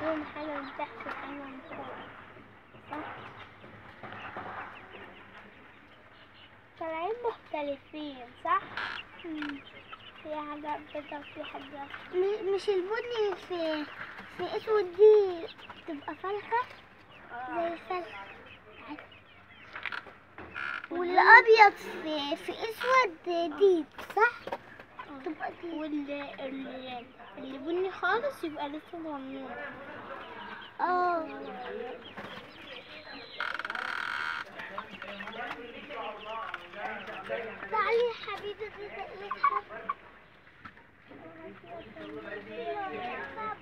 لون حاجة من تحت وحاجة من فوق صح؟ طالعين مختلفين صح؟ في حاجة بيضة وفي حاجة م- مش البني في في اسود دي تبقى فرخة زي الفرخة والابيض في في اسود ديب صح؟ تبقى ديب واللي اللي, اللي بني خالص يبقى لسه صغنون اه تعالي يا حبيبتي دقيقة